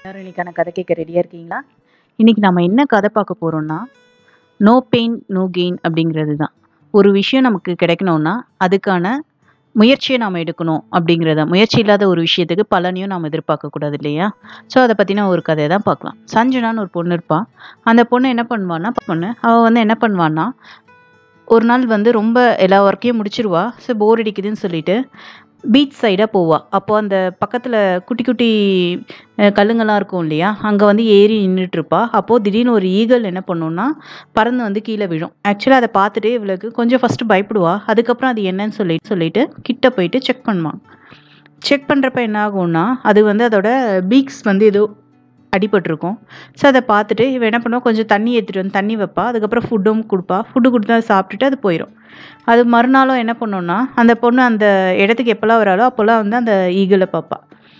எல்லாரும் இன்னைக்கான கதை கேட்க ரெடியாக இருக்கீங்களா இன்னைக்கு நம்ம என்ன கதை பார்க்க போகிறோம்னா நோ பெயின் நோ கெயின் அப்படிங்கிறது தான் ஒரு விஷயம் நமக்கு கிடைக்கணும்னா அதுக்கான முயற்சியை நாம் எடுக்கணும் அப்படிங்கிறத முயற்சி இல்லாத ஒரு விஷயத்துக்கு பலனையும் நாம் எதிர்பார்க்கக்கூடாது இல்லையா ஸோ அதை பற்றின ஒரு கதையை தான் பார்க்கலாம் சஞ்சனான்னு ஒரு பொண்ணு இருப்பாள் அந்த பொண்ணு என்ன பண்ணுவான்னா பொண்ணு அவள் வந்து என்ன பண்ணுவான்னா ஒரு நாள் வந்து ரொம்ப எல்லா ஒர்க்கையும் முடிச்சிருவா ஸோ போர் அடிக்குதுன்னு சொல்லிட்டு பீச் சைடாக போவா அப்போ அந்த பக்கத்தில் குட்டி குட்டி அஹ், கல்லுங்கெல்லாம் இருக்கும் இல்லையா அங்கே வந்து ஏறி நின்றுட்டுருப்பா அப்போது திடீர்னு ஒரு ஈகல் என்ன பண்ணுன்னா பறந்து வந்து கீழே விழும் ஆக்சுவலாக அதை பார்த்துட்டு இவளுக்கு கொஞ்சம் ஃபஸ்ட்டு பயப்படுவா அதுக்கப்புறம் அது என்னன்னு சொல்லி சொல்லிட்டு கிட்ட போயிட்டு செக் பண்ணுவான் செக் பண்ணுறப்ப என்ன ஆகும்னா அது வந்து அதோட பீக்ஸ் வந்து ஏதோ அடிபட்டிருக்கும் ஸோ அதை பார்த்துட்டு இவன் என்ன பண்ணுவா கொஞ்சம் தண்ணி ஏற்றிட்டு வந்து தண்ணி வைப்பா அதுக்கப்புறம் ஃபுட்டும் கொடுப்பா ஃபுட்டு கொடுத்து அதை சாப்பிட்டுட்டு அது போயிடும் அது மறுநாளும் என்ன பண்ணுன்னா அந்த பொண்ணு அந்த இடத்துக்கு எப்போல்லாம் வராளோ அப்போல்லாம் வந்து அந்த ஈகிளை பார்ப்பா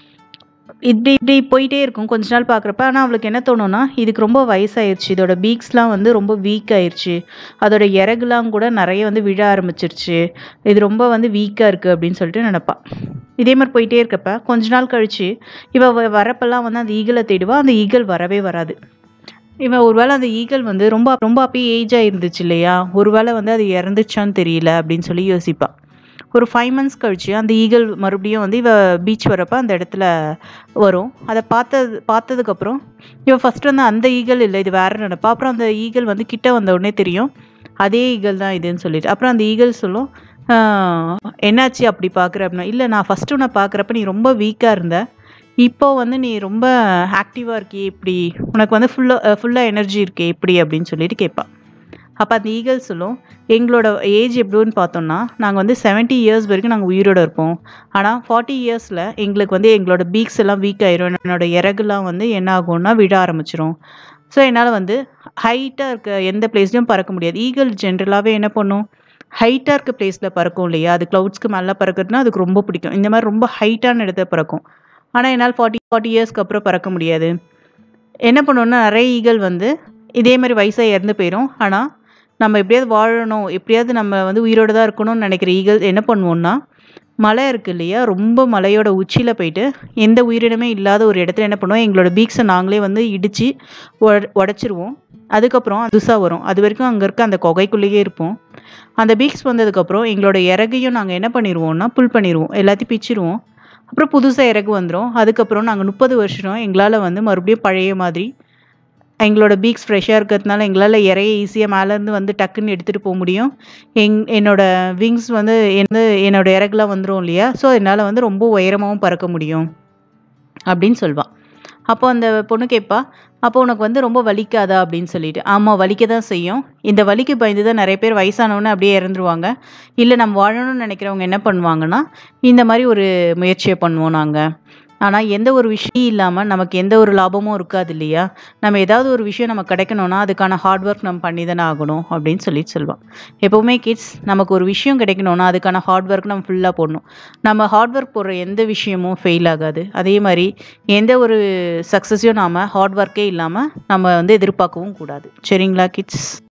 இப்படி இப்படி போயிட்டே இருக்கும் கொஞ்ச நாள் பார்க்குறப்ப ஆனால் அவளுக்கு என்ன தோணும்னா இதுக்கு ரொம்ப வயசாயிருச்சு இதோட பீக்ஸ்லாம் வந்து ரொம்ப வீக் ஆயிருச்சு அதோட இறகுலாம் கூட நிறைய வந்து விழ ஆரம்பிச்சிருச்சு இது ரொம்ப வந்து வீக்காக இருக்குது அப்படின்னு சொல்லிட்டு நினப்பா இதே மாதிரி போயிட்டே இருக்கப்ப கொஞ்ச நாள் கழிச்சு இவ வ- வரப்பெல்லாம் வந்து அந்த ஈகிளை தேடுவா அந்த ஈகிள் வரவே வராது இவன் ஒருவேளை அந்த ஈகிள் வந்து ரொம்ப ரொம்ப அப்பயே ஏஜாக இருந்துச்சு இல்லையா ஒருவேளை வந்து அது இறந்துச்சான்னு தெரியல அப்படின்னு சொல்லி யோசிப்பா ஒரு ஃபைவ் மந்த்ஸ் கழிச்சு அந்த ஈகிள் மறுபடியும் வந்து இவ பீச் வரப்ப அந்த இடத்துல வரும் அதை பார்த்தது பார்த்ததுக்கப்புறம் இவ ஃபர்ஸ்ட் வந்து அந்த ஈகிள் இல்லை இது வேற நினைப்பா அப்புறம் அந்த ஈகிள் வந்து கிட்ட வந்த உடனே தெரியும் அதே ஈகிள் தான் இதுன்னு சொல்லிட்டு அப்புறம் அந்த ஈகிள் சொல்லும் "ஆஹ், என்னாச்சு அப்படி பார்க்குற அப்படின்னா இல்லை நான் ஃபஸ்ட்டு உன்னை பார்க்குறப்ப நீ ரொம்ப வீக்காக இருந்த இப்போ வந்து நீ ரொம்ப ஆக்டிவாக இருக்கியே இப்படி உனக்கு வந்து ஃபுல்லாக ஃபுல்லாக எனர்ஜி இருக்கே இப்படி அப்படின்னு சொல்லிட்டு கேட்பா அப்போ அந்த ஈகிள் சொல்லும் எங்களோட ஏஜ் எப்படின்னு பார்த்தோம்னா நாங்கள் வந்து 70 இயர்ஸ் வரைக்கும் நாங்கள் உயிரோட இருப்போம் ஆனால் ஃபார்ட்டி இயர்ஸில் எங்களுக்கு வந்து எங்களோட பீக்ஸ் எல்லாம் வீக் ஆயிரும் என்னோட இறகுலாம் வந்து என்ன ஆகும்னா விட ஆரம்பிச்சிரும் ஸோ என்னால் வந்து ஹைட்டாக இருக்க எந்த பிளேஸ்லையும் பறக்க முடியாது ஈகிள் ஜென்ரலாகவே என்ன பண்ணும் ஹைட்டாக இருக்க பிளேஸில் பறக்கும் இல்லையா அது க்ளவுட்ஸ்க்கு மேலே பறக்கிறதுனா அதுக்கு ரொம்ப பிடிக்கும் இந்த மாதிரி ரொம்ப ஹைட்டான இடத்துல பறக்கும் ஆனால் என்னால் ஃபார்ட்டி ஃபார்ட்டி இயர்ஸ்க்கு அப்புறம் பறக்க முடியாது என்ன பண்ணுவோம்னா நிறைய ஈகிள் வந்து இதே மாதிரி வயசாக இறந்து போயிடும் ஆனால் நம்ம எப்படியாவது வாழணும் எப்படியாவது நம்ம வந்து உயிரோட தான் இருக்கணும்னு நினைக்கிற ஈகிள் என்ன பண்ணுவோம்னா மலை இருக்கு இல்லையா ரொம்ப மலையோட உச்சியில் போயிட்டு எந்த உயிரினமே இல்லாத ஒரு இடத்துல என்ன பண்ணுவோம் எங்களோட பீக்ஸை நாங்களே வந்து இடித்து உடச்சிருவோம் அதுக்கப்புறம் புதுசாக வரும் அது வரைக்கும் அங்கே இருக்க அந்த குகைக்குள்ளேயே இருப்போம் அந்த பீக்ஸ் வந்ததுக்கப்புறம் எங்களோட இறகையும் நாங்கள் என்ன பண்ணிடுவோம்னா புல் பண்ணிடுவோம் எல்லாத்தையும் பிச்சிருவோம் அப்புறம் புதுசாக இறகு வந்துடும் அதுக்கப்புறம் நாங்கள் முப்பது வருஷம் எங்களால் வந்து மறுபடியும் பழைய மாதிரி எங்களோட பீக்ஸ் ஃப்ரெஷ்ஷாக இருக்கிறதுனால எங்களால் இறைய ஈஸியாக மேலேருந்து வந்து டக்குன்னு எடுத்துகிட்டு போக முடியும் எங் என்னோட விங்ஸ் வந்து என்ன என்னோட இறகுலாம் வந்துடும் இல்லையா ஸோ என்னால் வந்து ரொம்ப உயரமாகவும் பறக்க முடியும் அப்படின்னு சொல்வான் அப்போ அந்த பொண்ணு கேட்பா அப்போ உனக்கு வந்து ரொம்ப வலிக்காதா அப்படின்னு சொல்லிட்டு ஆமாம் வலிக்க தான் செய்யும் இந்த வலிக்கு பயந்து தான் நிறைய பேர் வயசானவொன்னே அப்படியே இறந்துருவாங்க இல்லை நம்ம வாழணும்னு நினைக்கிறவங்க என்ன பண்ணுவாங்கன்னா இந்த மாதிரி ஒரு முயற்சியை பண்ணுவோம் நாங்கள் ஆனால் எந்த ஒரு விஷயம் இல்லாமல் நமக்கு எந்த ஒரு லாபமும் இருக்காது இல்லையா நம்ம ஏதாவது ஒரு விஷயம் நமக்கு கிடைக்கணும்னா அதுக்கான ஹார்ட் ஒர்க் நம்ம பண்ணி தானே ஆகணும் அப்படின்னு சொல்லிட்டு சொல்லுவான் எப்போவுமே கிட்ஸ் நமக்கு ஒரு விஷயம் கிடைக்கணும்னா அதுக்கான ஹார்ட் ஒர்க் நம்ம ஃபுல்லாக போடணும் நம்ம ஹார்ட் ஒர்க் போடுற எந்த விஷயமும் ஃபெயில் ஆகாது அதே மாதிரி எந்த ஒரு சக்ஸஸையும் நாம் ஹார்ட் ஒர்க்கே இல்லாமல் நம்ம வந்து எதிர்பார்க்கவும் கூடாது சரிங்களா கிட்ஸ்